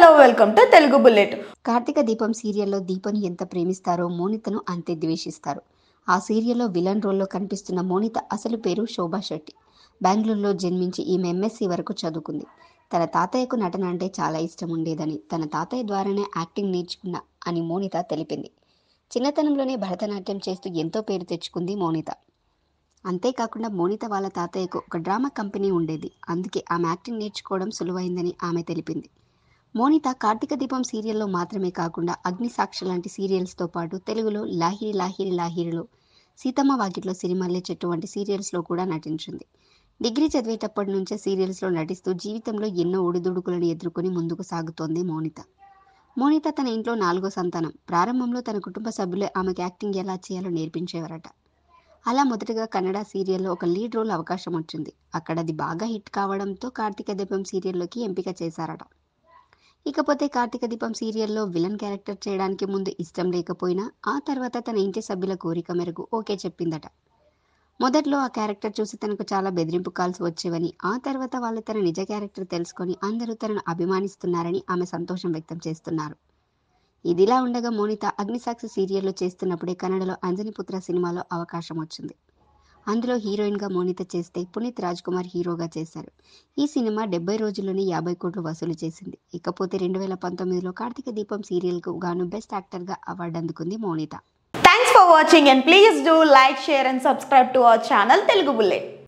hello welcome to Telugu bullet Karthika Deepam సీరియల్లో దీపని ఎంత ప్రేమిస్తారో మోనితను అంతే ద్వేషిస్తారు ఆ సీరియల్లో విలన్ రోల్లో కనిపిస్తున్న మోనిత అసలు పేరు శోభా శెట్టి బెంగళూరులో జన్మించి ఈమె ఎంఎస్సీ వరకు చదువుకుంది తన తాతయ్యకు నటన అంటే చాలా ఇష్టం ఉండేదని తన తాతయ్య ద్వారానే యాక్టింగ్ నేర్చుకున్న అని మోనిత తెలిపింది చిన్నతనంలోనే భరతనాట్యం చేస్తూ ఎంతో పేరు తెచ్చుకుంది మోనిత అంతేకాకుండా మోనిత వాళ్ళ తాతయ్యకు ఒక డ్రామా కంపెనీ ఉండేది అందుకే ఆమె యాక్టింగ్ నేర్చుకోవడం సులువైందని ఆమె తెలిపింది మోనిత కార్తీక దీపం సీరియల్లో మాత్రమే కాకుండా అగ్నిసాక్షి లాంటి సీరియల్స్తో పాటు తెలుగులో లాహిరి లాహిరి లాహిరిలో సీతమ్మ వాకిట్లో సిరిమల్లె చెట్టు వంటి సీరియల్స్లో కూడా నటించింది డిగ్రీ చదివేటప్పటి నుంచే సీరియల్స్లో నటిస్తూ జీవితంలో ఎన్నో ఒడిదుడుకులను ఎదుర్కొని ముందుకు సాగుతోంది మోనిత మోనిత తన ఇంట్లో నాలుగో సంతానం ప్రారంభంలో తన కుటుంబ సభ్యులే ఆమెకు యాక్టింగ్ ఎలా చేయాలో నేర్పించేవారట అలా మొదటగా కన్నడ సీరియల్లో ఒక లీడ్ రోల్ అవకాశం వచ్చింది అక్కడ అది బాగా హిట్ కావడంతో కార్తీక దీపం సీరియల్లోకి ఎంపిక చేశారట ఇకపోతే కార్తీక దీపం సీరియల్లో విలన్ క్యారెక్టర్ చేయడానికి ముందు ఇష్టం లేకపోయినా ఆ తర్వాత తన ఇంటి సభ్యుల కోరిక మేరకు ఓకే చెప్పిందట మొదట్లో ఆ క్యారెక్టర్ చూసి తనకు చాలా బెదిరింపు కాల్స్ వచ్చేవని ఆ తర్వాత వాళ్ళు తన నిజ క్యారెక్టర్ తెలుసుకొని అందరూ తనను అభిమానిస్తున్నారని ఆమె సంతోషం వ్యక్తం చేస్తున్నారు ఇదిలా ఉండగా మోనిత అగ్నిసాక్షి సీరియల్లో చేస్తున్నప్పుడే కన్నడలో అంజనిపుత్ర సినిమాలో అవకాశం వచ్చింది అందులో హీరోయిన్గా మోనిత చేస్తే పునీత్ రాజ్ కుమార్ హీరోగా చేశారు ఈ సినిమా డెబ్బై రోజుల్లోనే యాభై కోట్లు వసూలు చేసింది ఇకపోతే రెండు వేల పంతొమ్మిదిలో కార్తీక దీపం సీరియల్కు గాను బెస్ట్ యాక్టర్గా అవార్డు అందుకుంది Monitha thanks for watching and please do like share and subscribe to our channel Telugu bullet